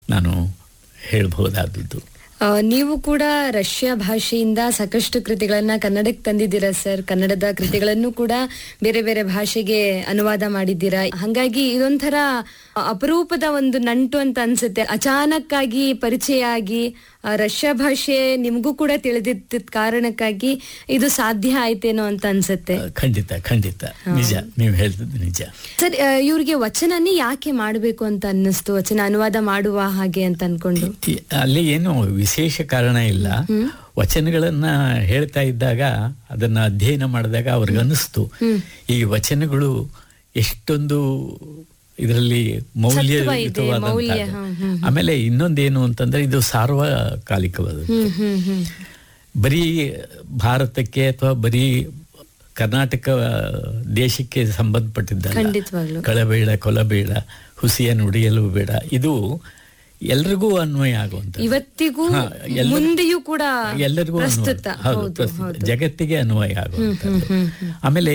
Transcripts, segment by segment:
ನಾನು ಹೇಳ್ಬಹುದಾದದ್ದು ಆ, ನೀವು ಕೂಡ ರಷ್ಯಾ ಭಾಷೆಯಿಂದ ಸಾಕಷ್ಟು ಕೃತಿಗಳನ್ನ ಕನ್ನಡಕ್ಕೆ ತಂದಿದ್ದೀರಾ ಸರ್ ಕನ್ನಡದ ಕೃತಿಗಳನ್ನು ಕೂಡ ಬೇರೆ ಬೇರೆ ಭಾಷೆಗೆ ಅನುವಾದ ಮಾಡಿದ್ದೀರಾ ಹಾಗಾಗಿ ಇದೊಂಥರ ಅಪರೂಪದ ಒಂದು ನಂಟು ಅಂತ ಅನ್ಸುತ್ತೆ ಅಚಾನಕ್ಕಾಗಿ ಪರಿಚಯ ಆಗಿ ಆ, ರಷ್ಯಾ ಭಾಷೆ ನಿಮಗೂ ಕೂಡ ತಿಳಿದಿದ್ದ ಕಾರಣಕ್ಕಾಗಿ ಇದು ಸಾಧ್ಯ ಆಯ್ತೇನೋ ಅಂತ ಅನ್ಸುತ್ತೆ ಖಂಡಿತ ಖಂಡಿತ ನಿಜ ನೀವು ಹೇಳ್ತಿದ್ದು ನಿಜ ಸರ್ ಆ, ಇವ್ರಿಗೆ ವಚನನೇ ಯಾಕೆ ಮಾಡಬೇಕು ಅಂತ ಅನ್ನಿಸ್ತು ವಚನ ಅನುವಾದ ಮಾಡುವ ಹಾಗೆ ಅಂತ ಅನ್ಕೊಂಡು ಈ- ಅಲ್ಲಿ ಏನು ವಿಶೇಷ ಕಾರಣ ಇಲ್ಲ ವಚನಗಳನ್ನ ಹೇಳ್ತಾ ಇದ್ದಾಗ ಅದನ್ನ ಅಧ್ಯಯನ ಮಾಡಿದಾಗ ಅವ್ರಿಗೆ ಅನ್ನಿಸ್ತು ಈ ವಚನಗಳು ಎಷ್ಟೊಂದು ಇದರಲ್ಲಿ ಮೌಲ್ಯಯುತವಾದಂತಹದ್ದು. ಮೌಲ್ಯ, ಹ್ಮ್, ಹ್ಮ್. ಆಮೇಲೆ ಇನ್ನೊಂದೇನು ಅಂತಂದ್ರೆ ಇದು ಸಾರ್ವಕಾಲಿಕವಾದ ಹ್ಮ್ ಹ್ಮ್ ಹ್ಮ್ ಬರೀ ಭಾರತಕ್ಕೆ ಅಥವಾ ಬರೀ ಕರ್ನಾಟಕ ದೇಶಕ್ಕೆ ಸಂಬಂಧಪಟ್ಟಿದ್ದಲ್ಲ ಖಂಡಿತವಾಗ್ಲು. ಕಳಬೇಡ ಕೊಲಬೇಡ ಹುಸಿಯ ನುಡಿಯಲು ಬೇಡ ಇದು ಎಲ್ರಿಗೂ ಅನ್ವಯ ಆಗುವಂತ ಇವತ್ತಿಗೂ ಹಾ, ಎಲ್ಲ- ಮುಂದೆಯೂ ಕೂಡ ಎಲ್ಲರಿಗೂ ಅನ್ವಯ. ಪ್ರಸ್ತುತ ಹೌದು, ಹೌದು ಪ್ರಸ್ತುತ. ಹೌದು ಜಗತ್ತಿಗೆ ಅನ್ವಯ ಆಗುವಂಥದ್ದು ಆಮೇಲೆ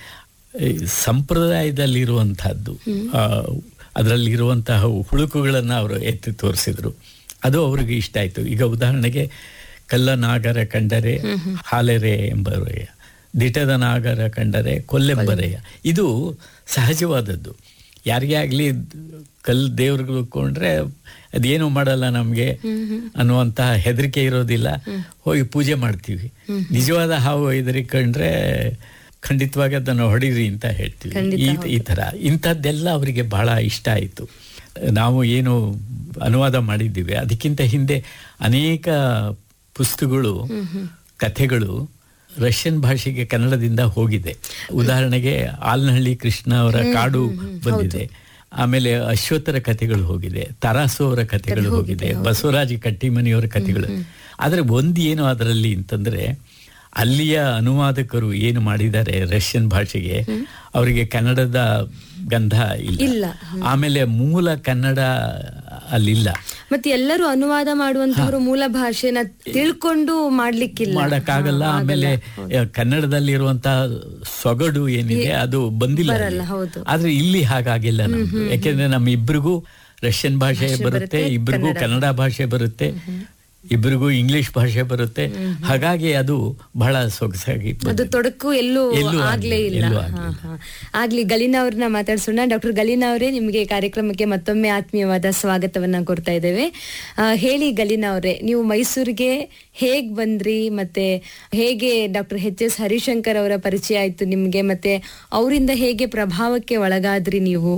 ಈ ಸಂಪ್ರದಾಯದಲ್ಲಿರುವಂತಹದ್ದು ಆ, ಅದರಲ್ಲಿರುವಂತಹ ಹುಳುಕುಗಳನ್ನು ಅವರು ಎತ್ತಿ ತೋರಿಸಿದ್ರು ಅದು ಅವ್ರಿಗೆ ಇಷ್ಟ ಆಯ್ತು ಈಗ ಉದಾಹರಣೆಗೆ ಕಲ್ಲ ನಾಗರ ಕಂಡರೆ ಹಾಲೆರೆ ಎಂಬರೆಯ ದಿಟದ ನಾಗರ ಕಂಡರೆ ಕೊಲ್ಲೆಂಬರೆಯ ಇದು ಸಹಜವಾದದ್ದು ಯಾರಿಗೇ ಆಗಲಿ ಕಲ್ ದೇವ್ರಿಗೆ ಕೊಂಡ್ರೆ ಅದೇನು ಮಾಡಲ್ಲ ನಮಗೆ ಅನ್ನುವಂತಹ ಹೆದರಿಕೆ ಇರೋದಿಲ್ಲ ಹೋಗಿ ಪೂಜೆ ಮಾಡ್ತೀವಿ ನಿಜವಾದ ಹಾವು ಹೆದರಿಕೊಂಡ್ರೆ ಖಂಡಿತವಾಗಿ ಅದನ್ನು ಹೊಡೀರಿ ಅಂತ ಹೇಳ್ತೀವಿ ಈ ಈ ಥರ ಇಂಥದ್ದೆಲ್ಲ ಅವರಿಗೆ ಬಹಳ ಇಷ್ಟ ಆಯಿತು ನಾವು ಏನು ಅನುವಾದ ಮಾಡಿದ್ದೀವಿ ಅದಕ್ಕಿಂತ ಹಿಂದೆ ಅನೇಕ ಪುಸ್ತಕಗಳು ಕಥೆಗಳು ರಷ್ಯನ್ ಭಾಷೆಗೆ ಕನ್ನಡದಿಂದ ಹೋಗಿದೆ ಉದಾಹರಣೆಗೆ ಆಲ್ನಹಳ್ಳಿ ಕೃಷ್ಣ ಅವರ ಕಾಡು ಬಂದಿದೆ ಆಮೇಲೆ ಅಶ್ವತ್ಥರ ಕಥೆಗಳು ಹೋಗಿದೆ ತರಾಸು ಅವರ ಕಥೆಗಳು ಹೋಗಿದೆ ಬಸವರಾಜ ಕಟ್ಟಿಮನಿಯವರ ಕಥೆಗಳು ಆದರೆ ಒಂದು ಏನು ಅದರಲ್ಲಿ ಅಂತಂದ್ರೆ ಅಲ್ಲಿಯ ಅನುವಾದಕರು ಏನು ಮಾಡಿದ್ದಾರೆ ರಷ್ಯನ್ ಭಾಷೆಗೆ ಅವರಿಗೆ ಕನ್ನಡದ ಗಂಧ ಇಲ್ಲ. ಇಲ್ಲ ಆಮೇಲೆ ಮೂಲ ಕನ್ನಡ ಅಲ್ಲಿಲ್ಲ ಮತ್ತೆ ಎಲ್ಲರೂ ಅನುವಾದ ಮಾಡುವಂತವರು ಮೂಲ ಭಾಷೆನ ತಿಳ್ಕೊಂಡು ಮಾಡ್ಲಿಕ್ಕಿಲ್ಲ ಮಾಡಕ್ಕಾಗಲ್ಲ ಆಮೇಲೆ ಕನ್ನಡದಲ್ಲಿರುವಂತಹ ಸೊಗಡು ಏನಿದೆ ಅದು ಬಂದಿಲ್ಲ ಬರಲ್ಲ, ಅಲ್ಲಿ. ಹೌದು. ಆದ್ರೆ ಇಲ್ಲಿ ಹಾಗಾಗಿಲ್ಲ ನಮ್ದು ಯಾಕೆಂದ್ರೆ ನಮ್ಮ ಇಬ್ರಿಗೂ ರಷ್ಯನ್ ಭಾಷೆ ಬರುತ್ತೆ ಇಬ್ರಿಗೂ ಕನ್ನಡ ಭಾಷೆ ಬರುತ್ತೆ ಇಬ್ರಿಗೂ ಇಂಗ್ಲಿಷ್ ಭಾಷೆ ಬರುತ್ತೆ ಹಾಗಾಗಿ ಅದು ಬಹಳ ಸೊಗಸಾಗಿ ಅದು ಬಂದಿದೆ. ತೊಡಕು ಎಲ್ಲೂ ಎಲ್ಲೂ ಆಗ್ಲೇ ಆಗ್ಲಿ- ಇಲ್ಲ ಎಲ್ಲೂ ಹಾ, ಆಗ್ಲಿಲ್ಲ. ಹಾ. ಆಗ್ಲಿ ಗಲೀನಾ ಅವ್ರನ್ನ ಮಾತಾಡ್ಸೋಣ ಡಾಕ್ಟರ್ ಗಲೀನಾ ಅವರೇ ನಿಮಗೆ ಕಾರ್ಯಕ್ರಮಕ್ಕೆ ಮತ್ತೊಮ್ಮೆ ಆತ್ಮೀಯವಾದ ಸ್ವಾಗತವನ್ನ ಕೊಡ್ತಾ ಇದ್ದೇವೆ ಆ, ಹೇಳಿ ಗಲೀನಾ ಅವರೇ ನೀವು ಮೈಸೂರಿಗೆ ಹೇಗ್ ಬಂದ್ರಿ ಮತ್ತೆ ಹೇಗೆ ಡಾಕ್ಟರ್ ಎಚ್ ಎಸ್ ಹರಿಶಂಕರ್ ಅವರ ಪರಿಚಯ ಆಯ್ತು ನಿಮ್ಗೆ ಮತ್ತೆ ಅವರಿಂದ ಹೇಗೆ ಪ್ರಭಾವಕ್ಕೆ ಒಳಗಾದ್ರಿ ನೀವು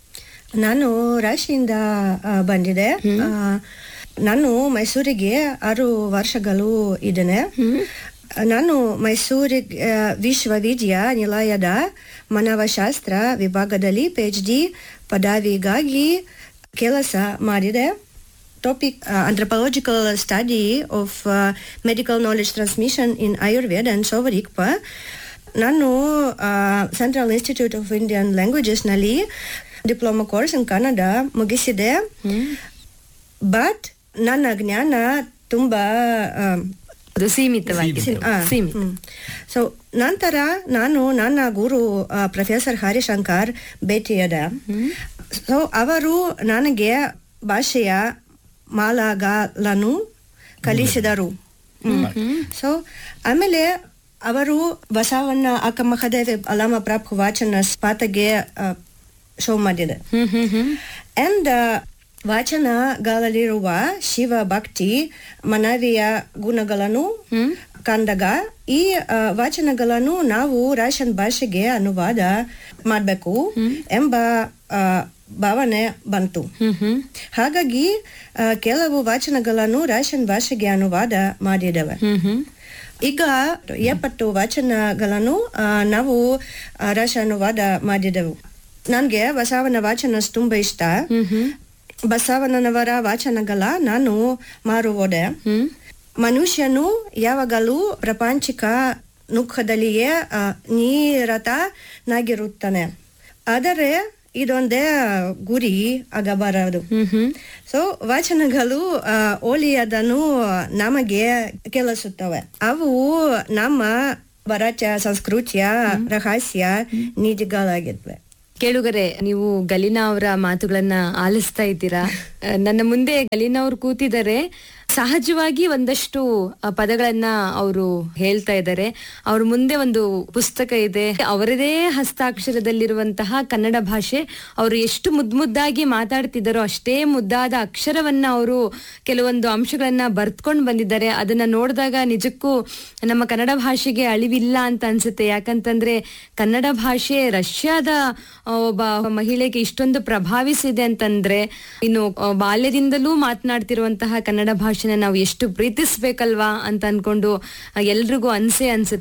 ನಾನು ರಾಶಿಯಿಂದ ಆ, ಬಂದಿದೆ ಆ, ನಾನು ಮೈಸೂರಿಗೆ ಆರು ವರ್ಷಗಳು ಇದ್ದೇನೆ ನಾನು ಮೈಸೂರಿಗೆ ಆ, ವಿಶ್ವವಿದ್ಯಾನಿಲಯದ ಮಾನವಶಾಸ್ತ್ರ ವಿಭಾಗದಲ್ಲಿ ಪಿ ಎಚ್ ಡಿ ಪದವಿಗಾಗಿ ಕೆಲಸ ಮಾಡಿದೆ topic anthropological study of uh, medical knowledge transmission in Ayurveda and Sovarikpa ನಾನು ಸೆಂಟ್ರಲ್ ಇನ್ಸ್ಟಿಟ್ಯೂಟ್ ಆಫ್ ಇಂಡಿಯನ್ ಲ್ಯಾಂಗ್ವೇಜಸ್ನಲ್ಲಿ ಡಿಪ್ಲೊಮಾ ಕೋರ್ಸ್ ಇನ್ ಕನ್ನಡ ಮುಗಿಸಿದೆ ಬಟ್ ನನ್ನ ಜ್ಞಾನ ತುಂಬಾ ಆ, ಅದು ಸೀಮಿತವಾಗಿದೆ ಆ, ಸೀಮಿತ ಹ್ಮ್. ಸೊ ನಂತರ ನಾನು ನನ್ನ ಗುರು ಪ್ರೊಫೆಸರ್ ಹರಿಶಂಕರ್ ಭೇಟಿಯಾದ ಸೊ ಅವರು ನನಗೆ ಭಾಷೆಯ ಮಾಲಾಗಳನ್ನು ಕಲಿಸಿದರು ಸೊ ಆಮೇಲೆ ಅವರು ಬಸವಣ್ಣ ಅಕ್ಕ ಮಹದೇವ ಅಲಮ ಪ್ರಾಪ್ ವಾಚನ ಸ್ಪಾತಗೆ ಶೋ ಮಾಡಿದೆ ಹ್ಮ್ ಹ್ಮ್ ಹ್ಮ್ ಅಂಡ್ ವಾಚನಗಳಲ್ಲಿರುವ ಶಿವ ಭಕ್ತಿ ಮನವಿಯ ಗುಣಗಳನ್ನು ಕಂಡಾಗ ಈ ಆ, ವಾಚನಗಳನ್ನು ನಾವು ರಾಶನ್ ಭಾಷೆಗೆ ಅನುವಾದ ಮಾಡಬೇಕು ಎಂಬ ಆ, ಭಾವನೆ ಬಂತು ಹ್ಮ್ ಹ್ಮ್ ಹಾಗಾಗಿ ಆ, ಕೆಲವು ವಾಚನಗಳನ್ನು ರಾಶನ್ ಭಾಷೆಗೆ ಅನುವಾದ ಮಾಡಿದ್ದೇವೆ ಹ್ಮ್ ಹ್ಮ್ ಈಗ ಎಪ್ಪತ್ತು ವಾಚನಗಳನ್ನು ಆ, ನಾವು ಆ, ರಾಶ ಅನುವಾದ ಮಾಡಿದೆವು ನನಗೆ ಬಸವನ ವಾಚನ ತುಂಬಾ ಇಷ್ಟ ಬಸವಣ್ಣನವರ ವಾಚನಗಳ ನಾನು ಮಾರುವುದೆ ಹ್ಮ್ ಮನುಷ್ಯನು ಯಾವಾಗಲೂ ಪ್ರಾಪಂಚಿಕ ನುಖದಲ್ಲಿಯೇ ಆ, ನಿರತನಾಗಿರುತ್ತಾನೆ ಆದರೆ ಇದೊಂದೇ ಗುರಿ ಆಗಬಾರದು ಹ್ಮ್ ಹ್ಮ್ ಸೊ ವಾಚನಗಳು ಆ, ಒಳ್ಳೆಯದನ್ನು ನಮಗೆ ಕೆಲಸುತ್ತವೆ ಅವು ನಮ್ಮ ಭಾರತೀಯ ಸಂಸ್ಕೃತಿಯ ರಹಸ್ಯ ನಿಧಿಗಳಾಗಿದ್ವೆ ಕೇಳುಗರೆ ನೀವು ಗಲೀನಾ ಅವರ ಮಾತುಗಳನ್ನ ಆಲಿಸ್ತಾ ಇದ್ದೀರಾ ಆ, ನನ್ನ ಮುಂದೆ ಗಲೀನಾ ಅವರು ಕೂತಿದ್ದಾರೆ ಸಹಜವಾಗಿ ಒಂದಷ್ಟು ಆ, ಪದಗಳನ್ನ ಅವರು ಹೇಳ್ತಾ ಇದ್ದಾರೆ ಅವ್ರ ಮುಂದೆ ಒಂದು ಪುಸ್ತಕ ಇದೆ ಅವರದೇ ಹಸ್ತಾಕ್ಷರದಲ್ಲಿರುವಂತಹ ಕನ್ನಡ ಭಾಷೆ ಅವರು ಎಷ್ಟು ಮುದ್ ಮುದ್ದಾಗಿ ಮಾತಾಡ್ತಿದ್ದಾರೋ ಅಷ್ಟೇ ಮುದ್ದಾದ ಅಕ್ಷರವನ್ನ ಅವರು ಕೆಲವೊಂದು ಅಂಶಗಳನ್ನ ಬರ್ತ್ಕೊಂಡು ಬಂದಿದ್ದಾರೆ ಅದನ್ನ ನೋಡಿದಾಗ ನಿಜಕ್ಕೂ ನಮ್ಮ ಕನ್ನಡ ಭಾಷೆಗೆ ಅಳಿವಿಲ್ಲ ಅಂತ ಅನ್ಸುತ್ತೆ ಯಾಕಂತಂದ್ರೆ ಕನ್ನಡ ಭಾಷೆ ರಷ್ಯಾದ ಆ, ಒಬ್ಬ ಮಹಿಳೆಗೆ ಇಷ್ಟೊಂದು ಪ್ರಭಾವಿಸಿದೆ ಅಂತಂದ್ರೆ ಇನ್ನು ಆ, ಬಾಲ್ಯದಿಂದಲೂ ಮಾತನಾಡ್ತಿರುವಂತಹ ಕನ್ನಡ ಭಾಷೆನ ನಾವು ಎಷ್ಟು ಪ್ರೀತಿಸ್ಬೇಕಲ್ವಾ ಅಂತ ಅನ್ಕೊಂಡು ಆ, ಎಲ್ರಿಗೂ ಅನ್ಸೆ ಅನ್ಸುತ್ತೆ